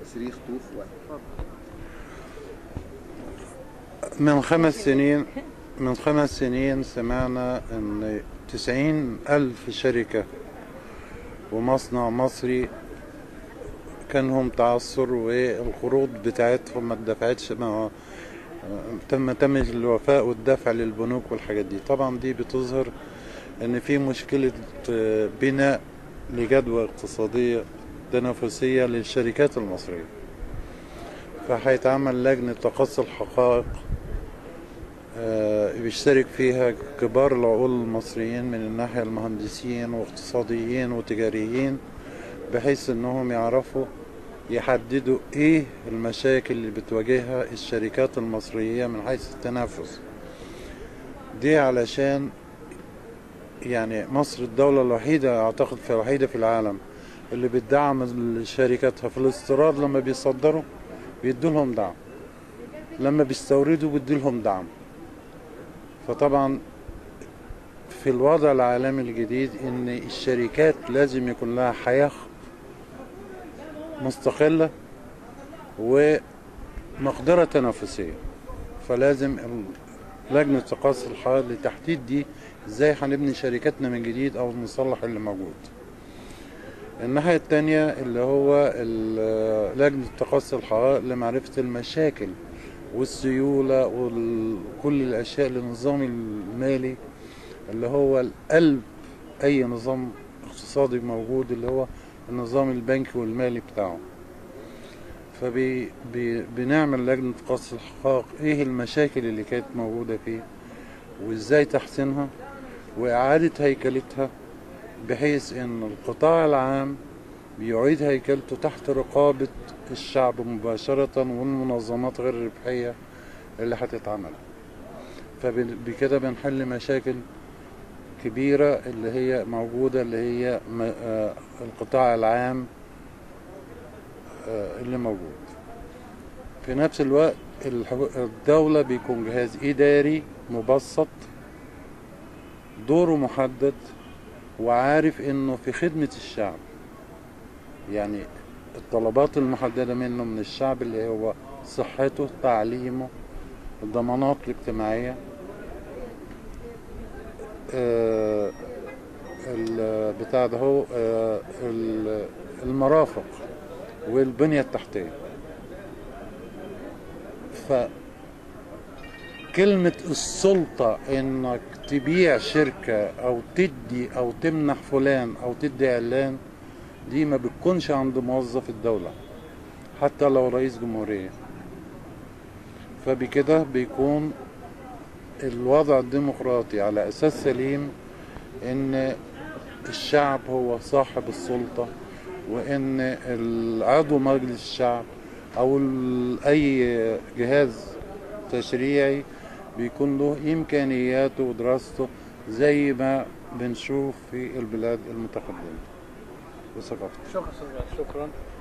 صريخ طوف و... من خمس سنين من خمس سنين سمعنا ان تسعين ألف شركة ومصنع مصري كان لهم تعثر والقروض بتاعتهم ما اتدفعتش ما تم تم الوفاء والدفع للبنوك والحاجات دي طبعا دي بتظهر ان في مشكلة بناء لجدوى اقتصادية تنافسية للشركات المصرية فهيتعمل لجنة تقصي الحقائق آه، بيشترك فيها كبار العقول المصريين من الناحية المهندسين واقتصاديين وتجاريين بحيث انهم يعرفوا يحددوا ايه المشاكل اللي بتواجهها الشركات المصرية من حيث التنافس دي علشان يعني مصر الدولة الوحيدة اعتقد في الوحيدة في العالم اللي بتدعم شركاتها في الاستيراد لما بيصدروا بيدوا لهم دعم لما بيستوردوا بيدوا لهم دعم فطبعا في الوضع العالمي الجديد ان الشركات لازم يكون لها حياة مستقلة ومقدرة تنافسية فلازم لجنة تقاصي الحائط لتحديد دي ازاي هنبني شركاتنا من جديد او نصلح اللي موجود الناحية التانية اللي هو ال- لجنة تقصي الحقائق لمعرفة المشاكل والسيولة وكل الأشياء للنظام المالي اللي هو القلب أي نظام اقتصادي موجود اللي هو النظام البنكي والمالي بتاعه فبنعمل لجنة تقصي الحقائق ايه المشاكل اللي كانت موجودة فيه وازاي تحسينها وإعادة هيكلتها بحيث ان القطاع العام بيعيد هيكلته تحت رقابة الشعب مباشرة والمنظمات غير الربحية اللي هتتعمل فبكده بنحل مشاكل كبيرة اللي هي موجودة اللي هي م- آه، القطاع العام آه، اللي موجود في نفس الوقت الحكو- الدولة بيكون جهاز إداري مبسط دوره محدد وعارف انه في خدمة الشعب يعني الطلبات المحددة منه من الشعب اللي هو صحته تعليمه الضمانات الاجتماعية آه، ال- بتاع ده هو آه، ال- المرافق والبنية التحتية فكلمة السلطة انك تبيع شركة او تدي او تمنح فلان او تدي اعلان دي ما بتكونش عند موظف الدولة حتى لو رئيس جمهورية فبكده بيكون الوضع الديمقراطي على اساس سليم ان الشعب هو صاحب السلطة وان العضو مجلس الشعب او ال- اي جهاز تشريعي بيكون له امكانياته ودراسته زي ما بنشوف في البلاد المتقدمة وثقافتها شكرا شكرا